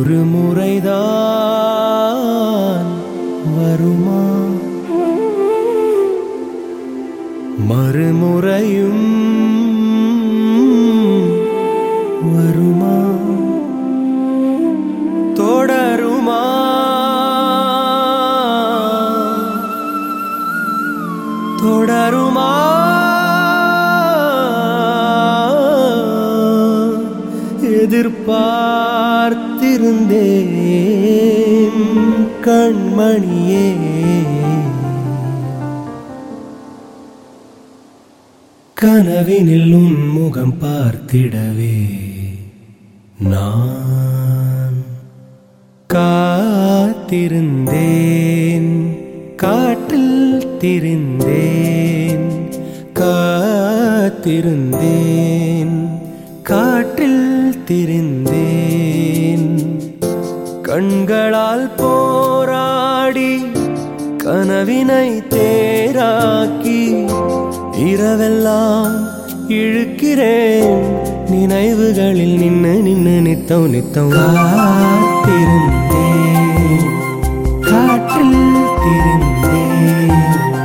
ஒரு முறைதான் வருமா மறுமுறையும் வருமா தொடருமா தொடருமா எதிர்பார்த்திருந்தேன் கண்மணியே கனவினில் உன் முகம் பார்த்திடவே நான் காத்திருந்தேன் காட்டில் திரிந்தேன் காத்திருந்தேன் காற்றில் திரிந்தேன் கண்களால் போராடி கனவினை தேராக்கி இரவெல்லாம் இழுக்கிறேன் நினைவுகளில் நின்னு நின்னு நித்தம் நித்தம் காத்திருந்தேன் காற்றில் திரிந்தேன்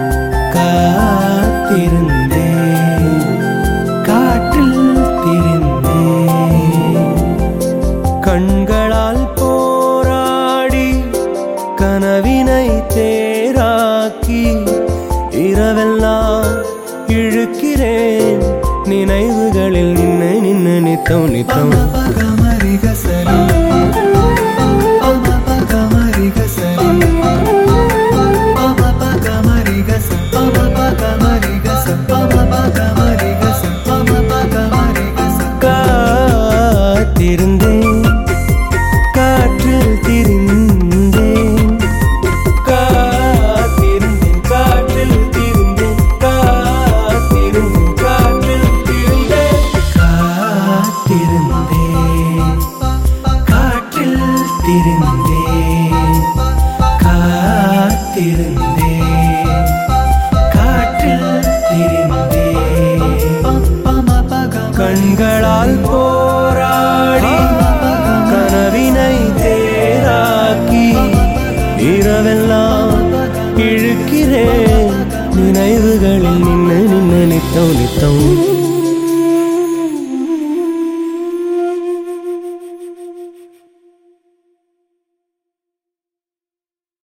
காத்திருந்தேன் காற்றில் திரிந்தேன் கண்களால் போராடி கனவினை தேராக்கி இரவெல்லாம் இழுக்கிறேன் நினைவுகளில் நின்று நின்று நித்தம் நித்தம் காத்திருந்தேன் காற்றில் திரிந்தேன் காத்திருந்தேன் காற்றில் திரிந்தேன் காத்திருந்தேன் காற்றில் திரிந்தேன் காத்திருந்தேன் காற்றில் திரிந்தேன் காத்திருந்தேன் காற்றில் திரிந்தேன் கண்களால் போராடி கனவினை தேராக்கி இரவெல்லாம் இழுக்கிறேன் நினைவுகளில் நின்று நின்று நித்தம் நித்தம்